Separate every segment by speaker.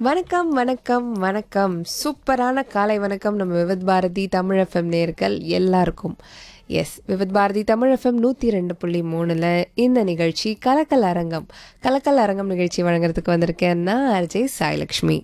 Speaker 1: வணக்கம் வணக்கம் வணக்கம் சூப்பரான காலை வணக்கம் நம்ம விவித் பாரதி தமிழ் எஃப்எம் நேர்கள் எல்லாருக்கும் எஸ் விவித் பாரதி தமிழ் எஃப்எம் நூற்றி ரெண்டு புள்ளி மூணில் இந்த நிகழ்ச்சி கலக்கல் அரங்கம் கலக்கல் அரங்கம் நிகழ்ச்சி வழங்குறதுக்கு வந்திருக்கேன்னா அர்ஜே சாய்லக்ஷ்மி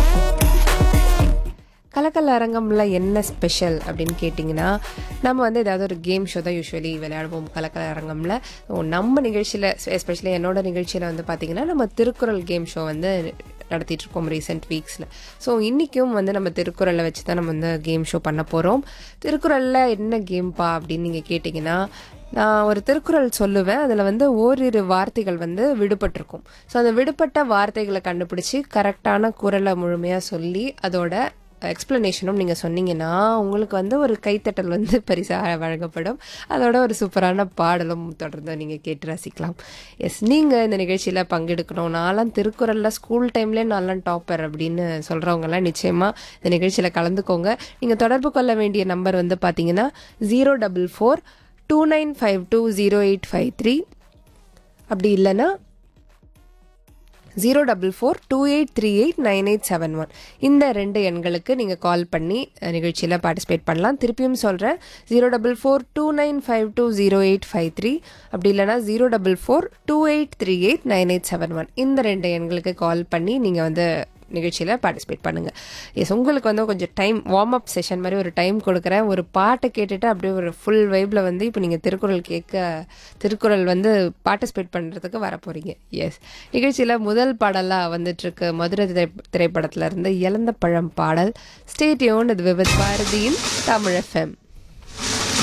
Speaker 1: கலக்கல் அரங்கம்ல என்ன ஸ்பெஷல் அப்படின்னு கேட்டிங்கன்னா நம்ம வந்து ஏதாவது ஒரு கேம் ஷோ தான் யூஸ்வலி விளையாடுவோம் கலக்கல் அரங்கம்ல ஸோ நம்ம நிகழ்ச்சியில் எஸ்பெஷலி என்னோட நிகழ்ச்சியில் வந்து பார்த்திங்கன்னா நம்ம திருக்குறள் கேம் ஷோ வந்து நடத்திட்டு இருக்கோம் ரீசெண்ட் வீக்ஸில் ஸோ இன்றைக்கும் வந்து நம்ம திருக்குறளை வச்சு தான் நம்ம வந்து கேம் ஷோ பண்ண போகிறோம் திருக்குறளில் என்ன கேம்ப்பா அப்படின்னு நீங்கள் கேட்டிங்கன்னா நான் ஒரு திருக்குறள் சொல்லுவேன் அதில் வந்து ஓரிரு வார்த்தைகள் வந்து விடுபட்டிருக்கும் ஸோ அந்த விடுபட்ட வார்த்தைகளை கண்டுபிடிச்சி கரெக்டான குரலை முழுமையாக சொல்லி அதோட எக்ஸ்ப்ளனேஷனும் நீங்கள் சொன்னீங்கன்னா உங்களுக்கு வந்து ஒரு கைத்தட்டல் வந்து பரிசாக வழங்கப்படும் அதோட ஒரு சூப்பரான பாடலும் தொடர்ந்து நீங்கள் கேட்டு ரசிக்கலாம் எஸ் நீங்கள் இந்த நிகழ்ச்சியில் பங்கெடுக்கணும் நான்லாம் திருக்குறளில் ஸ்கூல் டைம்லேயே நான்லாம் டாப்பர் அப்படின்னு சொல்கிறவங்கலாம் நிச்சயமாக இந்த நிகழ்ச்சியில் கலந்துக்கோங்க நீங்கள் தொடர்பு கொள்ள வேண்டிய நம்பர் வந்து பார்த்தீங்கன்னா zero double four two nine five two zero eight five three அப்படி இல்லைன்னா zero double four two eight three eight nine eight seven one இந்த ரெண்டு எண்களுக்கு நீங்கள் கால் பண்ணி நிகழ்ச்சியில் பார்ட்டிசிபேட் பண்ணலாம் திருப்பியும் சொல்கிறேன் zero double four two nine five two zero eight five three அப்படி இல்லைனா zero double four two eight three eight nine eight seven one இந்த ரெண்டு எண்களுக்கு கால் பண்ணி நீங்கள் வந்து நிகழ்ச்சியில் பார்ட்டிசிபேட் பண்ணுங்கள் எஸ் உங்களுக்கு வந்து கொஞ்சம் டைம் வார்ம் அப் செஷன் மாதிரி ஒரு டைம் கொடுக்குறேன் ஒரு பாட்டை கேட்டுட்டு அப்படியே ஒரு ஃபுல் வைப்பில் வந்து இப்போ நீங்கள் திருக்குறள் கேட்க திருக்குறள் வந்து பார்ட்டிசிபேட் பண்ணுறதுக்கு வர போகிறீங்க எஸ் நிகழ்ச்சியில் முதல் பாடலாக வந்துட்டுருக்கு மதுரை திரை திரைப்படத்தில் இருந்து இழந்த பழம் பாடல் ஸ்டேட்யூன் இது விபத் பாரதியின் தமிழ் எஃப்எம்